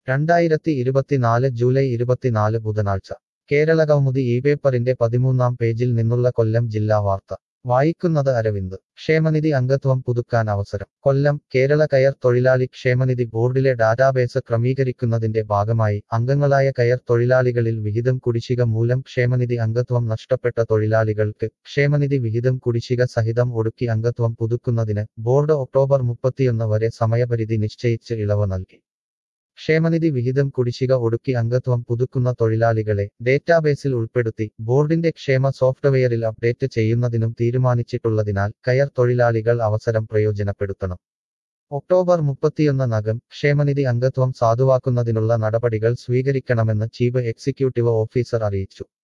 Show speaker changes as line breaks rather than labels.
രണ്ടായിരത്തി ഇരുപത്തിനാല് ജൂലൈ ഇരുപത്തിനാല് ബുധനാഴ്ച കേരള കൗമുദി ഈ പേപ്പറിന്റെ പതിമൂന്നാം പേജിൽ നിന്നുള്ള കൊല്ലം ജില്ലാ വാർത്ത വായിക്കുന്നത് അരവിന്ദ് ക്ഷേമനിധി അംഗത്വം പുതുക്കാൻ അവസരം കൊല്ലം കേരള കയർ തൊഴിലാളി ക്ഷേമനിധി ബോർഡിലെ ഡാറ്റാബേസ് ക്രമീകരിക്കുന്നതിന്റെ ഭാഗമായി അംഗങ്ങളായ കയർ തൊഴിലാളികളിൽ വിഹിതം കുടിശ്ശിക മൂലം ക്ഷേമനിധി അംഗത്വം നഷ്ടപ്പെട്ട തൊഴിലാളികൾക്ക് ക്ഷേമനിധി വിഹിതം കുടിശ്ശിക സഹിതം ഒടുക്കി അംഗത്വം പുതുക്കുന്നതിന് ബോർഡ് ഒക്ടോബർ മുപ്പത്തിയൊന്ന് വരെ സമയപരിധി നിശ്ചയിച്ച് ഇളവ് നൽകി ക്ഷേമനിധി വിഹിതം കുടിശ്ശിക ഒടുക്കി അംഗത്വം പുതുക്കുന്ന തൊഴിലാളികളെ ഡേറ്റാബേസിൽ ഉൾപ്പെടുത്തി ബോർഡിന്റെ ക്ഷേമ സോഫ്റ്റ്വെയറിൽ അപ്ഡേറ്റ് ചെയ്യുന്നതിനും തീരുമാനിച്ചിട്ടുള്ളതിനാൽ കയർ തൊഴിലാളികൾ അവസരം പ്രയോജനപ്പെടുത്തണം ഒക്ടോബർ മുപ്പത്തിയൊന്നിനകം ക്ഷേമനിധി അംഗത്വം സാധുവാക്കുന്നതിനുള്ള നടപടികൾ സ്വീകരിക്കണമെന്ന് ചീഫ് എക്സിക്യൂട്ടീവ് ഓഫീസർ അറിയിച്ചു